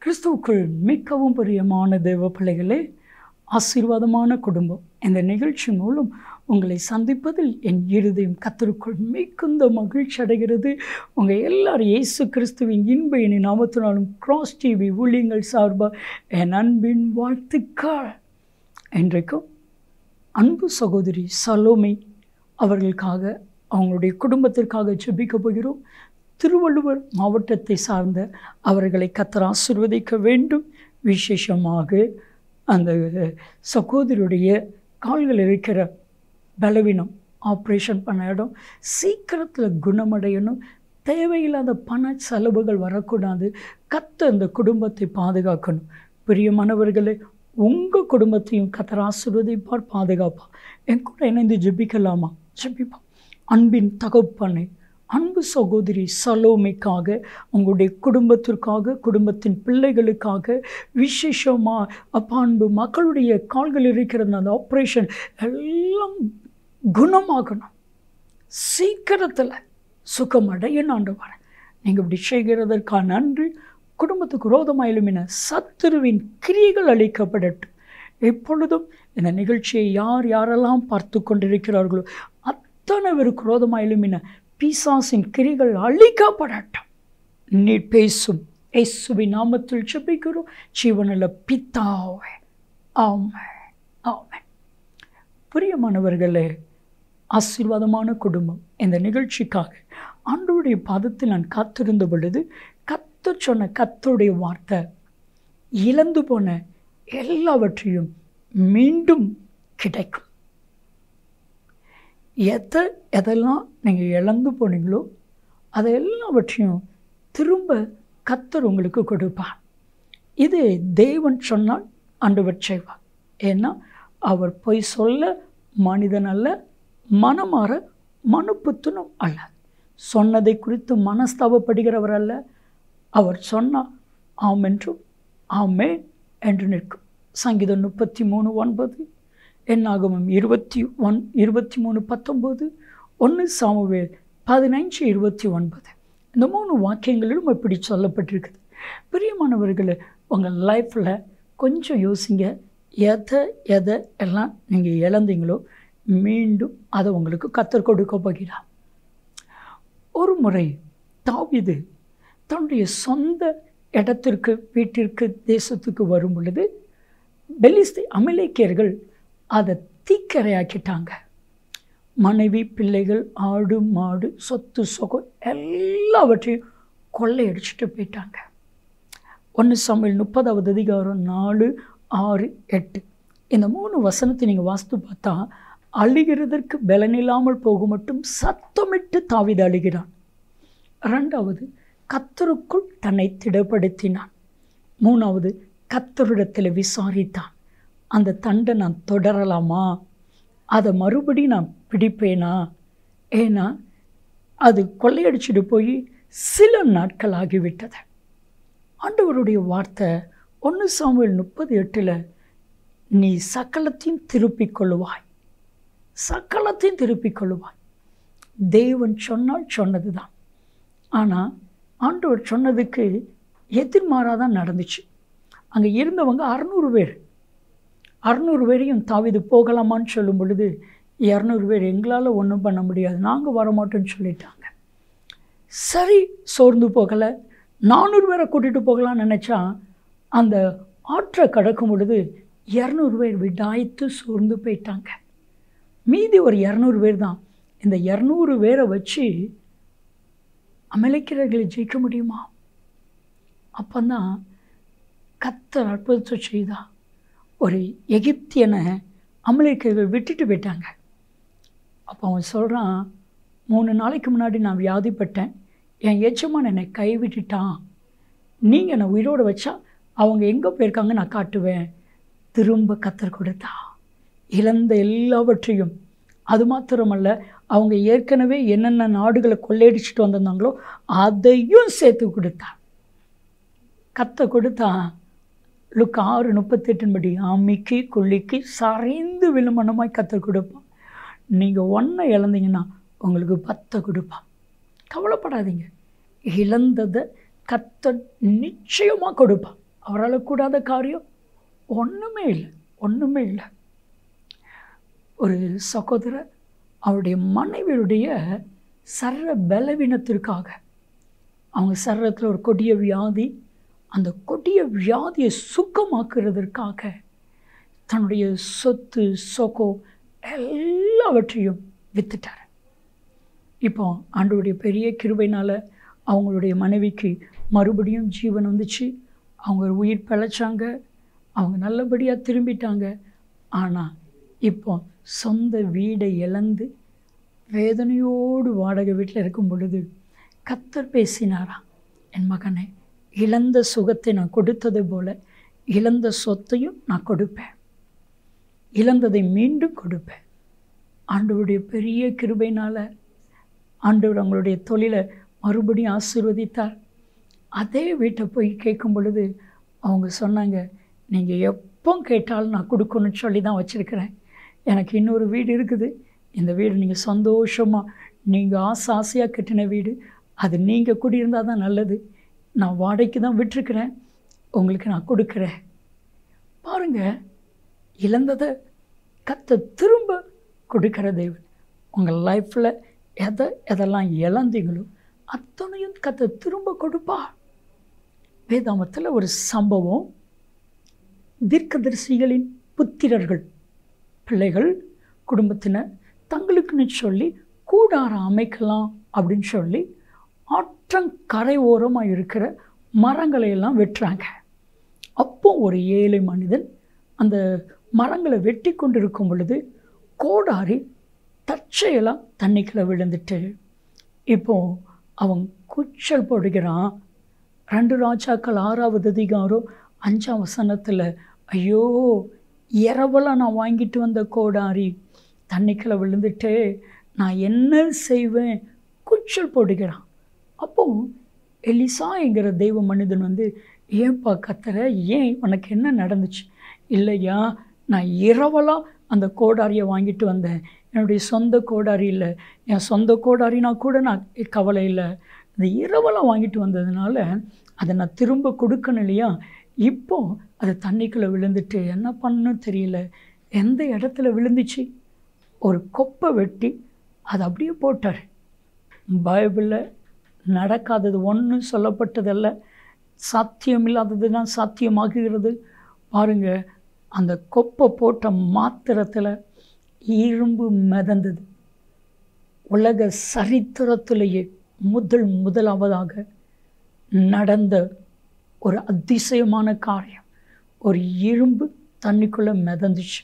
கிறிஸ்துவுக்குள் மிகவும் பிரியமான தேவ பிள்ளைகளே ஆசீர்வாதமான குடும்பம் இந்த நிகழ்ச்சி மூலம் உங்களை சந்திப்பதில் என் இருதயம் கத்தருக்குள் மிகுந்த மகிழ்ச்சி அடைகிறது உங்கள் எல்லாரும் இயேசு கிறிஸ்துவின் இன்ப இனி நாமத்தினாலும் கிராஸ் டிவி ஊழியங்கள் சார்பாக என் அன்பின் வாழ்த்துக்கள் இன்றைக்கும் அன்பு சகோதரி சலோமி அவர்களுக்காக அவங்களுடைய குடும்பத்திற்காக ஜெபிக்க போகிறோம் திருவள்ளுவர் மாவட்டத்தை சார்ந்த அவர்களை கத்தர் ஆசிர்வதிக்க வேண்டும் விசேஷமாக அந்த சகோதரியுடைய கால்கள் இருக்கிற பலவீனம் ஆப்ரேஷன் பண்ண இடம் சீக்கிரத்தில் குணமடையணும் தேவையில்லாத பண செலவுகள் வரக்கூடாது கத்த அந்த குடும்பத்தை பாதுகாக்கணும் பிரியமானவர்களே உங்கள் குடும்பத்தையும் கத்தர் ஆசிர்வதிப்பார் பாதுகாப்பார் என் கூட இணைந்து ஜெபிக்கலாமா ஜெபிப்பா அன்பின் தகப்பனை அன்பு சகோதரி சலோமிக்காக உங்களுடைய குடும்பத்திற்காக குடும்பத்தின் பிள்ளைகளுக்காக விசேஷமாக அப்பா அன்பு மக்களுடைய கால்கள் இருக்கிற அந்த ஆப்ரேஷன் எல்லாம் குணமாகணும் சீக்கிரத்தில் சுகமடைய ஆண்டவர் நீங்கள் இப்படி செய்கிறதற்காக நன்றி குடும்பத்துக்கு ரோதமாக எழுமின சத்துருவின் கிரியைகள் அளிக்கப்படட்டும் எப்பொழுதும் இந்த நிகழ்ச்சியை யார் யாரெல்லாம் பார்த்து கொண்டிருக்கிறார்களோ அத்தனை பேருக்கு ரோதமாக எழுமின பிசாசின் கிரிகள் அழிக்கப்படட்டும் நீ பேசும் இயேசுவின் நாமத்தில் ஜெபிக்கிறோம் ஜீவனில் பித்தாவே ஆமே ஆமே பிரியமானவர்களே ஆசீர்வாதமான குடும்பம் இந்த நிகழ்ச்சிக்காக ஆண்டோடைய பாதத்தில் நான் காத்திருந்த பொழுது கத்த சொன்ன கத்தருடைய வார்த்தை இழந்து போன எல்லாவற்றையும் மீண்டும் கிடைக்கும் எதை எதெல்லாம் நீங்கள் இழந்து போனீங்களோ அதை எல்லாவற்றையும் திரும்ப கத்தர் உங்களுக்கு கொடுப்பார் இது தேவன் சொன்னால் ஆண்டவர் செய்வார் ஏன்னா அவர் பொய் சொல்ல மனிதன் அல்ல மனமாற மனுப்புத்தனும் அல்ல சொன்னதை குறித்து மனஸ்தாபப்படுகிறவர் அல்ல அவர் சொன்னால் ஆம் என்றும் ஆமே என்று நிற்கும் சங்கீதம் முப்பத்தி மூணு ஒன்பது என்னாகமும் இருபத்தி ஒன் இருபத்தி மூணு பத்தொம்போது ஒன்று சாமுவேல் பதினைஞ்சு இருபத்தி ஒன்பது இந்த மூணு வாக்கியங்களிலும் இப்படி சொல்லப்பட்டிருக்குது பிரியமானவர்களே உங்கள் லைஃப்பில் கொஞ்சம் யோசிங்க எதை எதை எல்லாம் நீங்கள் இழந்தீங்களோ மீண்டும் அதை உங்களுக்கு கத்தர் கொடுக்க போகிறார் ஒரு முறை தாவிது தன்னுடைய சொந்த இடத்திற்கு வீட்டிற்கு தேசத்துக்கு வரும் பொழுது பெலிஸ்தி அமலேக்கியர்கள் அதை தீக்கரையாக்கிட்டாங்க மனைவி பிள்ளைகள் ஆடு மாடு சொத்து சொகம் எல்லாவற்றையும் கொள்ளையடிச்சிட்டு போயிட்டாங்க ஒன்று சமையல் முப்பதாவது அதிகாரம் நாலு ஆறு எட்டு இந்த மூணு வசனத்தை நீங்கள் வாஸ்து பார்த்தா அழுகிறதற்கு பலனில்லாமல் போக மட்டும் சத்தமிட்டு தாவித அழுகிறான் ரெண்டாவது கத்தருக்குள் தன்னை திடப்படுத்தினான் மூணாவது கத்தரிடத்தில் விசாரித்தான் அந்த தண்டை நான் தொடரலாமா அதை மறுபடி நான் பிடிப்பேனா ஏன்னா அது கொள்ளையடிச்சிட்டு போய் சில நாட்கள் ஆகிவிட்டது ஆண்டவருடைய வார்த்தை ஒன்று சாமுவேல் முப்பது எட்டில் நீ சகலத்தையும் திருப்பிக் கொள்ளுவாய் சகலத்தையும் திருப்பிக் கொள்ளுவாய் தேவன் சொன்னால் சொன்னது தான் ஆனால் ஆண்டவர் சொன்னதுக்கு எதிர்மாறாக தான் நடந்துச்சு அங்கே இருந்தவங்க அறநூறு பேர் அறநூறு பேரையும் தாவிது போகலாமான்னு சொல்லும் பொழுது இரநூறு பேர் எங்களால் ஒன்றும் பண்ண முடியாது நாங்கள் வரமாட்டோம்னு சொல்லிட்டாங்க சரி சோர்ந்து போகலை நானூறு பேரை கூட்டிகிட்டு போகலான்னு நினச்சா அந்த ஆற்றை கடக்கும் பொழுது இரநூறு பேர் விடாய்த்து சோர்ந்து போயிட்டாங்க மீதி ஒரு இரநூறு பேர் தான் இந்த இரநூறு பேரை வச்சு அமலைக்கிறர்களை ஜெயிக்க முடியுமா அப்போந்தான் கத்தர் அற்புதத்தை செய்தா ஒரு எகிப்தியனை அமலேக்கர்கள் விட்டுட்டு போயிட்டாங்க அப்போ அவன் சொல்கிறான் மூணு நாளைக்கு முன்னாடி நான் வியாதிப்பட்டேன் என் எச்சமான் என்னை கைவிட்டுட்டான் நீங்கள் என்னை உயிரோடு வச்சா அவங்க எங்கே போயிருக்காங்க நான் காட்டுவேன் திரும்ப கத்தர் கொடுத்தா இழந்த எல்லாவற்றையும் அது மாத்திரமல்ல அவங்க ஏற்கனவே என்னென்ன நாடுகளை கொள்ளையடிச்சிட்டு வந்திருந்தாங்களோ அதையும் சேர்த்து கொடுத்தா கத்தை கொடுத்தா லுக் ஆறு முப்பத்தெட்டின் படி அம்மிக்கு கொல்லிக்கு சரிந்து விழுமனமாய் கத்தை கொடுப்பான் நீங்கள் ஒன்றை இழந்தீங்கன்னா உங்களுக்கு பத்தை கொடுப்பான் கவலைப்படாதீங்க இழந்ததை கத்த நிச்சயமாக கொடுப்பான் அவரால் கூடாத காரியம் ஒன்றுமே இல்லை ஒன்றுமே இல்லை ஒரு சகோதரர் அவருடைய மனைவியுடைய சர்ற பலவீனத்திற்காக அவங்க சர்றத்தில் ஒரு கொடிய வியாதி அந்த கொடிய வியாதியை சுக்கமாக்குறதற்காக தன்னுடைய சொத்து சொகோ எல்லாவற்றையும் வித்துட்டார் இப்போ ஆண்டவருடைய பெரிய கிருபைனால் அவங்களுடைய மனைவிக்கு மறுபடியும் ஜீவன் வந்துச்சு அவங்க உயிர் பிழைச்சாங்க அவங்க நல்லபடியாக திரும்பிட்டாங்க ஆனால் இப்போ சொந்த வீடை இழந்து வேதனையோடு வாடகை வீட்டில் இருக்கும் பொழுது கத்தர் பேசினாராம் என் மகனே இழந்த சுகத்தை நான் கொடுத்தது போல இழந்த சொத்தையும் நான் கொடுப்பேன் இழந்ததை மீண்டும் கொடுப்பேன் ஆண்டவருடைய பெரிய கிருபைனால் ஆண்டவர் அவங்களுடைய தொழிலை மறுபடியும் ஆசீர்வதித்தார் அதே வீட்டை போய் கேட்கும் பொழுது அவங்க சொன்னாங்க நீங்கள் எப்போ கேட்டாலும் நான் கொடுக்கணும்னு சொல்லி தான் வச்சுருக்கிறேன் எனக்கு இன்னொரு வீடு இருக்குது இந்த வீடு நீங்கள் சந்தோஷமாக நீங்கள் ஆசை ஆசையாக கட்டின வீடு அது நீங்கள் குடியிருந்தால் தான் நல்லது நான் வாடகைக்கு தான் விட்டுருக்கிறேன் உங்களுக்கு நான் கொடுக்குறேன் பாருங்கள் இழந்ததை கத்த திரும்ப கொடுக்கிற தேவன் உங்கள் லைஃப்பில் எதை எதெல்லாம் இழந்தீங்களோ அத்தனையும் கத்த திரும்ப கொடுப்பா வேதாமத்தில் ஒரு சம்பவம் தீர்க்கதரிசிகளின் புத்திரர்கள் பிள்ளைகள் குடும்பத்தினர் தங்களுக்குன்னு சொல்லி கூடாரம் அமைக்கலாம் அப்படின்னு சொல்லி ஆற்றங்கரை ஓரமாக இருக்கிற மரங்களை எல்லாம் வெட்டுறாங்க அப்போ ஒரு ஏழை மனிதன் அந்த மரங்களை வெட்டி கொண்டு இருக்கும் பொழுது கோடாரி தற்செயலாக தண்ணிக்குள்ளே விழுந்துட்டு இப்போ அவன் கூச்சல் போடுகிறான் ரெண்டு ராஜாக்கள் ஆறாவது அதிகாரம் அஞ்சாம் வசனத்தில் ஐயோ இரவலாக நான் வாங்கிட்டு வந்த கோடாரி தண்ணிக்குள்ளே விழுந்துட்டு நான் என்ன செய்வேன் கூச்சல் போடுகிறான் அப்போ எலிசா என்கிற தெய்வ மனிதன் வந்து ஏன்பா கத்துற ஏன் உனக்கு என்ன நடந்துச்சு இல்லையா நான் இரவலாக அந்த கோடாரியை வாங்கிட்டு வந்தேன் என்னுடைய சொந்த கோடாரி இல்லை என் சொந்த கோடாரினா கூட நான் கவலை இல்லை அந்த இரவலாக வாங்கிட்டு வந்ததுனால அதை நான் திரும்ப கொடுக்கணும் இல்லையா இப்போ அது தண்ணிக்குள்ளே விழுந்துட்டு என்ன பண்ணணும் தெரியல எந்த இடத்துல விழுந்துச்சு ஒரு கொப்பை வெட்டி அதை அப்படியே போட்டார் பைபிளில் நடக்காதது ஒன்றும் சொல்லப்பட்டதல்ல சாத்தியம் இல்லாதது தான் சாத்தியமாகுகிறது பாருங்க அந்த கொப்பை போட்ட மாத்திரத்தில் இரும்பு மிதந்தது உலக சரித்திரத்திலேயே முதல் முதலாவதாக நடந்த ஒரு அதிசயமான காரியம் ஒரு இரும்பு தண்ணிக்குள்ளே மிதந்துச்சு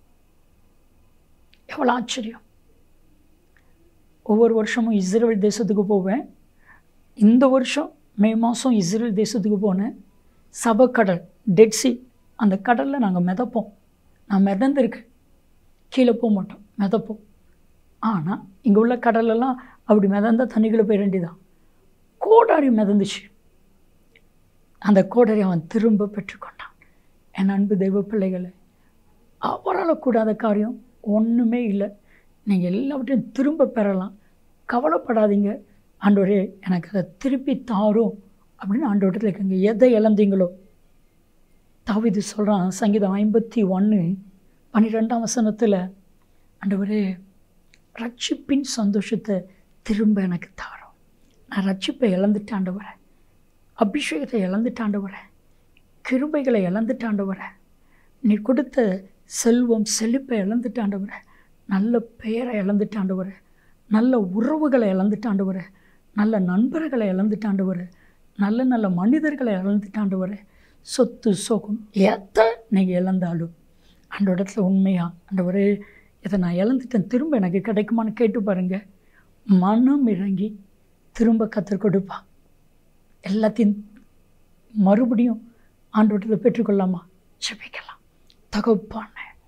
எவ்வளோ ஆச்சரியம் ஒவ்வொரு வருஷமும் இஸ்ரேல் தேசத்துக்கு போவேன் இந்த வருஷம் மே மாதம் இஸ்ரேல் தேசத்துக்கு போனேன் சபக்கடல் டெட்சி அந்த கடலில் நாங்கள் மிதப்போம் நான் மிதந்திருக்கேன் கீழே போக மாட்டோம் மிதப்போம் ஆனால் இங்கே உள்ள கடலெல்லாம் அப்படி மிதந்தா தண்ணிக்குள்ளே போய் வேண்டியதான் கோடாரி மிதந்துச்சு அந்த கோடாரி அவன் திரும்ப பெற்றுக்கொண்டான் என் அன்பு தெய்வ பிள்ளைகளை அவரால் கூடாத காரியம் ஒன்றுமே இல்லை நீங்கள் எல்லாவற்றையும் திரும்ப பெறலாம் கவலைப்படாதீங்க ஆண்டவரே எனக்கு அதை திருப்பி தாரும் அப்படின்னு ஆண்டவரத்தில் இருக்கங்க எதை இழந்தீங்களோ தாவிது சொல்கிறான் சங்கீதம் ஐம்பத்தி ஒன்று பன்னிரெண்டாம் வசனத்தில் ஆண்டவரே ரட்சிப்பின் சந்தோஷத்தை திரும்ப எனக்கு தாரும் நான் ரட்சிப்பை இழந்துட்டு ஆண்டவரேன் அபிஷேகத்தை இழந்துட்டு ஆண்டவரேன் கிருபைகளை இழந்துட்டு ஆண்டவரேன் நீ கொடுத்த செல்வம் செழிப்பை இழந்துட்டு ஆண்டவரேன் நல்ல பெயரை இழந்துட்டு ஆண்டவரேன் நல்ல உறவுகளை இழந்துட்டு ஆண்டவரேன் நல்ல நண்பர்களை இழந்துட்டு ஆண்டவரேன் நல்ல நல்ல மனிதர்களை இழந்துட்டு ஆண்டவரேன் சொத்து சோகம் எதை நீங்கள் இழந்தாலும் அந்த இடத்துல உண்மையா ஆண்டவரே இதை நான் இழந்துட்டேன் திரும்ப எனக்கு கிடைக்குமான்னு கேட்டு பாருங்க மனம் இறங்கி திரும்ப கற்றுக் கொடுப்பா எல்லாத்தையும் மறுபடியும் ஆண்டவட்டத்தை பெற்றுக்கொள்ளாமா ஜெபிக்கலாம் தகப்பான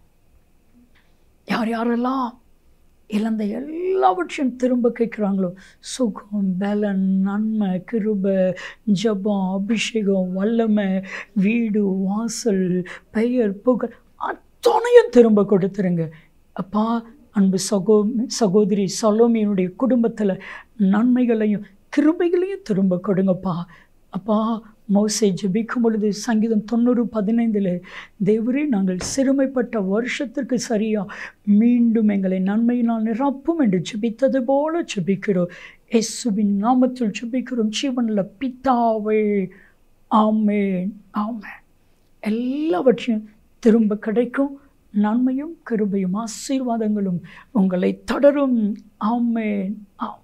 யார் யாரெல்லாம் இழந்த எல்லாவற்றையும் திரும்ப கேட்குறாங்களோ சுகம் பலன் நன்மை கிருபை ஜபம் அபிஷேகம் வல்லமை வீடு வாசல் பெயர் புகழ் அத்தனையும் திரும்ப கொடுத்துருங்க அப்பா அன்பு சகோ சகோதரி சலோமியனுடைய குடும்பத்தில் நன்மைகளையும் கிருபைகளையும் திரும்ப கொடுங்கப்பா அப்பா மோசை ஜெபிக்கும் பொழுது சங்கீதம் தொண்ணூறு பதினைந்தில் தேவரே நாங்கள் சிறுமைப்பட்ட வருஷத்திற்கு சரியா மீண்டும் எங்களை நன்மையினால் நிரப்பும் என்று ஜெபித்தது போல ஜெபிக்கிறோம் இயேசுவின் நாமத்தில் ஜெபிக்கிறோம் ஜீவனில் பித்தாவே ஆமேன் ஆமேன் எல்லாவற்றையும் திரும்ப கிடைக்கும் நன்மையும் கிருபையும் ஆசீர்வாதங்களும் உங்களை தொடரும் ஆமேன் ஆமேன்